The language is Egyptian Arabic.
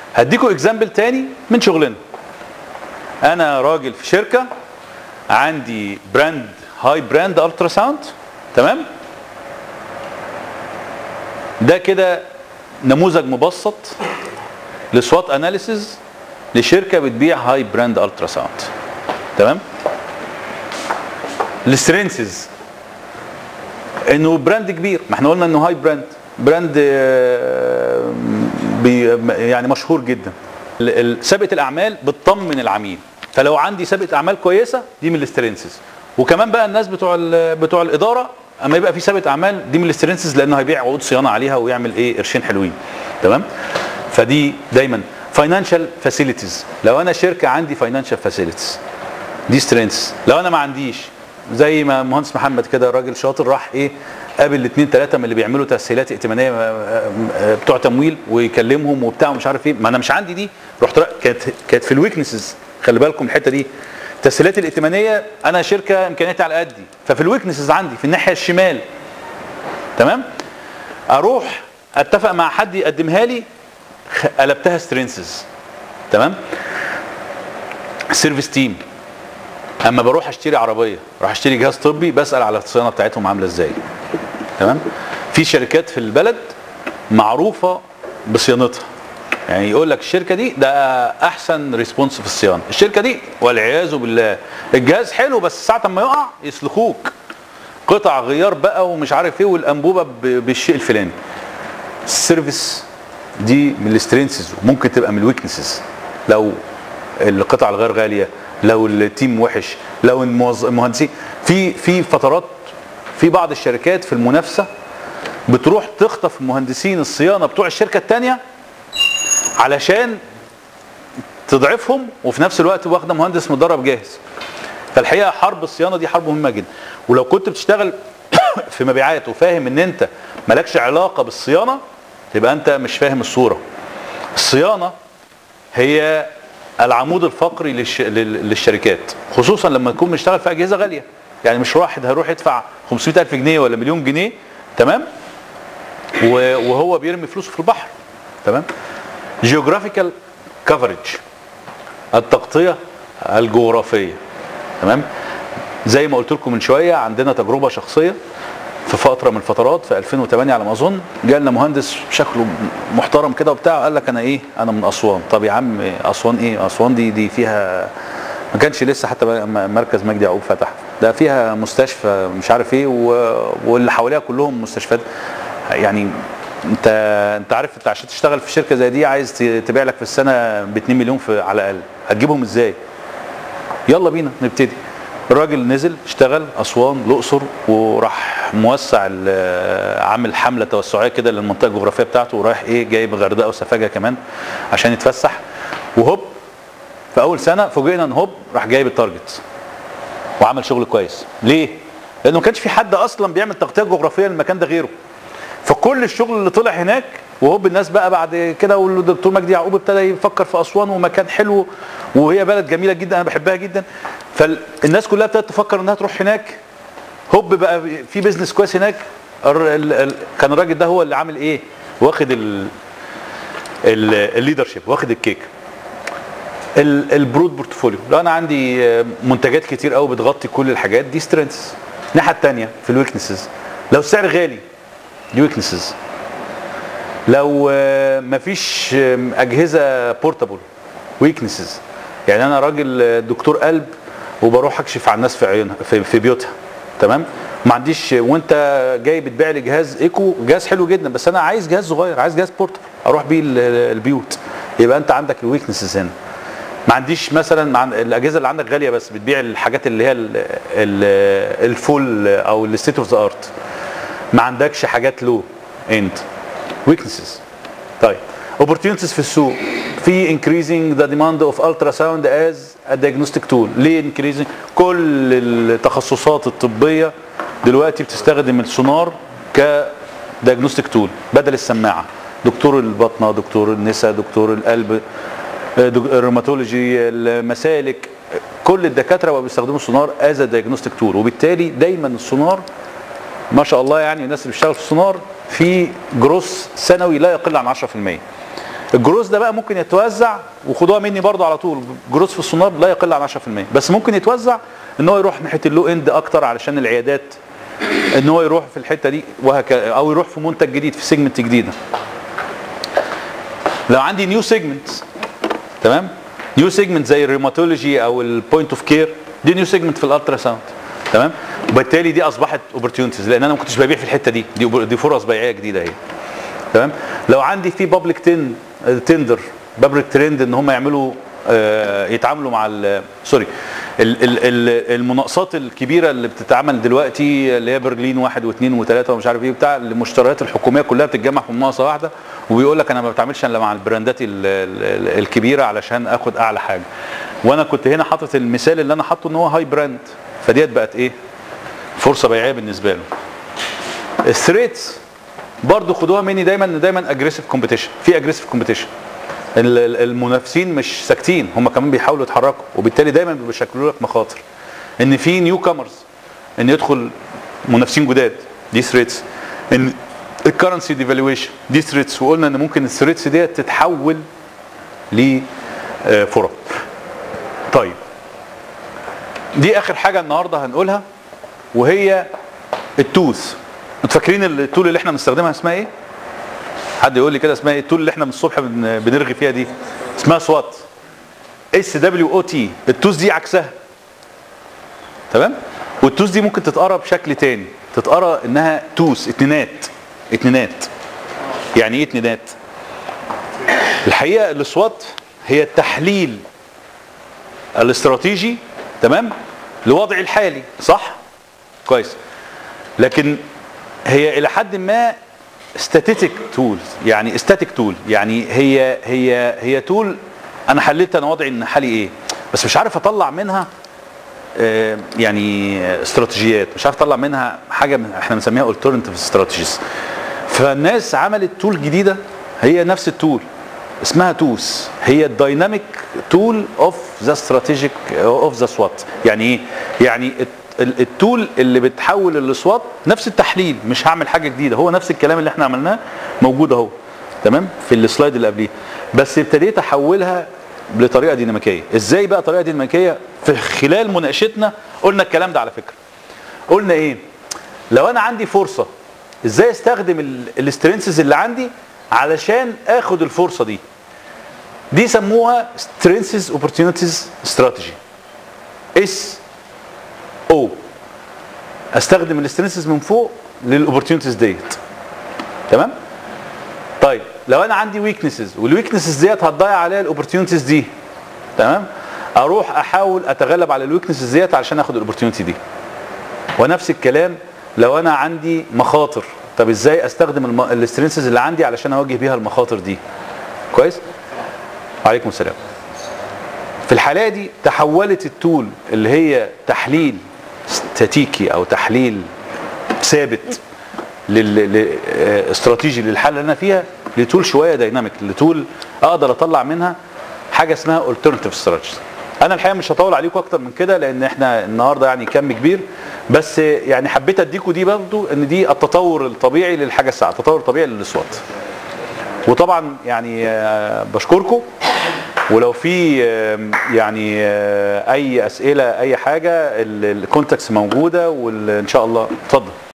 هديكوا اكزامبل تاني من شغلنا انا راجل في شركه عندي براند هاي براند الترا ساوند تمام ده كده نموذج مبسط لسوات اناليسيز لشركه بتبيع هاي براند الترا ساوند تمام السترينسز انه براند كبير ما احنا قلنا انه هاي براند براند آه، بي يعني مشهور جدا ال- ال- سابقه الاعمال بتطمن العميل فلو عندي سابقه اعمال كويسه دي من السترينسز وكمان بقى الناس بتوع ال- بتوع الاداره اما يبقى في سابقه اعمال دي من السترينسز لانه هيبيع عقود صيانه عليها ويعمل ايه قرشين حلوين تمام فدي دايما فاينانشال فاسيلتيز لو انا شركه عندي فاينانشال فاسيلتيز دي سترينث لو انا ما عنديش زي ما مهندس محمد كده راجل شاطر راح ايه قابل الاثنين ثلاثه من اللي بيعملوا تسهيلات ائتمانيه آه، آه، بتوع تمويل ويكلمهم وبتاع ومش عارف ايه ما انا مش عندي دي رحت را- كانت كانت في الويكنسز خلي بالكم الحته دي التسهيلات الائتمانيه انا شركه امكانياتي على قدي ففي الويكنسز عندي في الناحيه الشمال تمام اروح اتفق مع حد يقدمها لي خ- قلبتها سترينسز تمام سيرفيس تيم اما بروح اشتري عربيه اروح اشتري جهاز طبي بسال على الصيانه بتاعتهم عامله ازاي تمام في شركات في البلد معروفه بصيانتها يعني يقول لك الشركه دي ده احسن ريسبونس في الصيانه الشركه دي والعياذ بالله الجهاز حلو بس ساعه ما يقع يسلخوك قطع غيار بقى ومش عارف ايه والانبوبه ب- بالشيء الفلاني السيرفيس دي من السترينسز وممكن تبقى من الويكنسز لو القطع الغير غاليه لو التيم وحش لو الموظ- المهندسين في في فترات في بعض الشركات في المنافسه بتروح تخطف مهندسين الصيانه بتوع الشركه الثانيه علشان تضعفهم وفي نفس الوقت واخده مهندس مدرب جاهز فالحقيقه حرب الصيانه دي حرب مهمه جدا ولو كنت بتشتغل في مبيعات وفاهم ان انت مالكش علاقه بالصيانه تبقى انت مش فاهم الصوره الصيانه هي العمود الفقري للش... لل- للشركات خصوصا لما تكون بنشتغل في اجهزه غاليه يعني مش واحد هيروح يدفع 500 الف جنيه ولا مليون جنيه تمام و- وهو بيرمي فلوسه في البحر تمام جيوغرافيكال كفرج التغطيه الجغرافيه تمام زي ما قلت لكم من شويه عندنا تجربه شخصيه في فتره من الفترات في 2008 على ما اظن جالنا مهندس شكله محترم كده وبتاع قال لك انا ايه انا من اسوان طب يا عم اسوان ايه اسوان دي دي فيها ما كانش لسه حتى م- مركز مجدي يعقوب فتح ده فيها مستشفى مش عارف ايه و- واللي حواليها كلهم مستشفيات يعني انت انت عارف انت عشان تشتغل في شركه زي دي عايز ت- تبيع لك في السنه ب 2 مليون في على الاقل هتجيبهم ازاي يلا بينا نبتدي الراجل نزل اشتغل اسوان الاقصر وراح موسع ال- عامل حمله توسعيه كده للمنطقه الجغرافيه بتاعته ورايح ايه جايب غردقه وسفاجه كمان عشان يتفسح وهوب في اول سنه فوجئنا ان هوب راح جايب التارجت وعمل شغل كويس ليه لانه ما كانش في حد اصلا بيعمل تغطيه جغرافيه للمكان ده غيره فكل الشغل اللي طلع هناك وهوب الناس بقى بعد كده والدكتور مجدي يعقوب ابتدى يفكر في اسوان ومكان حلو وهي بلد جميله جدا انا بحبها جدا فالناس كلها ابتدت تفكر انها تروح هناك هوب بقى في بيزنس كويس هناك الر- ال- ال- كان الراجل ده هو اللي عامل ايه واخد الليدرشيب واخد الكيك ال- البرود بورتفوليو لو انا عندي آه، منتجات كتير قوي بتغطي كل الحاجات دي سترينثs الناحيه الثانيه في الويكنسز لو السعر غالي دي ويكنسز لو آه، مفيش آه، اجهزه بورتابل ويكنسز يعني انا راجل آه، دكتور قلب وبروح اكشف على الناس في عيونها في, في بيوتها تمام ما عنديش وانت جاي بتبيع لي جهاز ايكو جهاز حلو جدا بس انا عايز جهاز صغير عايز جهاز بورتابل اروح بيه ال- البيوت يبقى انت عندك الويكنسز هنا ما عنديش مثلا مع الاجهزه اللي عندك غاليه بس بتبيع الحاجات اللي هي ال- ال- الفول او الستيت اوف ذا ارت ما عندكش حاجات لو اند ويكنسز طيب opportunities في السوق في increasing the demand of ultrasound as a diagnostic tool ليه increasing كل التخصصات الطبيه دلوقتي بتستخدم السونار ك diagnostic tool بدل السماعه دكتور البطنه دكتور النساء دكتور القلب دك- الروماتولوجي المسالك كل الدكاتره بقوا بيستخدموا السونار از دايجنوستيك تول وبالتالي دايما السونار ما شاء الله يعني الناس اللي بتشتغل في السونار في جروس سنوي لا يقل عن 10% الجروس ده بقى ممكن يتوزع وخدوها مني برضو على طول جروس في الصناب لا يقل عن 10% بس ممكن يتوزع ان هو يروح ناحيه اللو اند اكتر علشان العيادات ان هو يروح في الحته دي وهكذا او يروح في منتج جديد في سيجمنت جديده لو عندي نيو سيجمنت تمام نيو سيجمنت زي الريوماتولوجي او البوينت اوف كير دي نيو سيجمنت في الالترا ساوند تمام وبالتالي دي اصبحت اوبورتيونيتيز لان انا ما كنتش ببيع في الحته دي دي, دي فرص بيعيه جديده اهي تمام لو عندي في بابليك تن تندر بابليك ترند ان هم يعملوا آه يتعاملوا مع ال سوري ال ال ال المناقصات الكبيره اللي بتتعمل دلوقتي اللي هي برلين واحد واثنين وثلاثه ومش عارف ايه بتاع المشتريات الحكوميه كلها بتتجمع في مناقصه واحده وبيقول لك انا ما بتعاملش الا مع البراندات ال ال الكبيره علشان اخد اعلى حاجه وانا كنت هنا حاطط المثال اللي انا حاطه ان هو هاي براند فديت بقت ايه فرصه بيعيه بالنسبه له الثريتس برضو خدوها مني دايما ان دايما اجريسيف كومبيتيشن في اجريسيف كومبيتيشن المنافسين مش ساكتين هم كمان بيحاولوا يتحركوا وبالتالي دايما بيشكلوا لك مخاطر ان في نيو كامرز ان يدخل منافسين جداد دي ثريتس ان الكرنسي ديفالويشن دي ثريتس وقلنا ان ممكن الثريتس ديت تتحول لفرص طيب دي اخر حاجه النهارده هنقولها وهي التوث انتوا فاكرين التول اللي احنا بنستخدمها اسمها ايه؟ حد يقول لي كده اسمها ايه؟ التول اللي احنا من الصبح بن- بنرغي فيها دي اسمها سوات اس دبليو او تي التوز دي عكسها تمام؟ والتوز دي ممكن تتقرا بشكل تاني تتقرا انها توس اتنينات اتنينات يعني ايه اتنينات؟ الحقيقه السوات هي التحليل الاستراتيجي تمام؟ لوضعي الحالي صح؟ كويس لكن هي الى حد ما ستاتيك تول يعني ستاتيك تول يعني هي هي هي تول انا حللت انا وضعي ان حالي ايه بس مش عارف اطلع منها آه، يعني استراتيجيات مش عارف اطلع منها حاجه من احنا بنسميها alternative استراتيجيز فالناس عملت تول جديده هي نفس التول اسمها توس هي الدايناميك تول اوف ذا استراتيجيك اوف ذا سوات يعني ايه يعني ال- التول اللي بتحول الاسوات نفس التحليل مش هعمل حاجه جديده هو نفس الكلام اللي احنا عملناه موجود اهو تمام في السلايد اللي قبليه بس ابتديت احولها لطريقه ديناميكيه ازاي بقى طريقه ديناميكيه في خلال مناقشتنا قلنا الكلام ده على فكره قلنا ايه لو انا عندي فرصه ازاي استخدم الاسترنسز اللي عندي علشان اخد الفرصه دي دي سموها سترينسز اوبورتيونيتيز استراتيجي اس او استخدم الاسترنسز من فوق للاوبورتيونيتيز ديت تمام طيب لو انا عندي ويكنسز والويكنسز ديت هتضيع عليها الاوبورتيونيتيز دي تمام اروح احاول اتغلب على الويكنسز ديت علشان اخد الاوبورتيونيتي دي ونفس الكلام لو انا عندي مخاطر طب ازاي استخدم الاسترنسز اللي عندي علشان اواجه بيها المخاطر دي كويس وعليكم السلام في الحالة دي تحولت التول اللي هي تحليل استاتيكي او تحليل ثابت لل... ل... آه، استراتيجي للحالة اللي انا فيها لتول شوية دايناميك لتول اقدر اطلع منها حاجة اسمها alternative strategy انا الحقيقة مش هطول عليكم اكتر من كده لان احنا النهاردة يعني كم كبير بس يعني حبيت اديكم دي برضو ان دي التطور الطبيعي للحاجة الساعة التطور الطبيعي للاصوات وطبعا يعني آه، بشكركم ولو في آم، يعني آه، اي اسئله اي حاجه الكونتاكس موجوده وان شاء الله اتفضل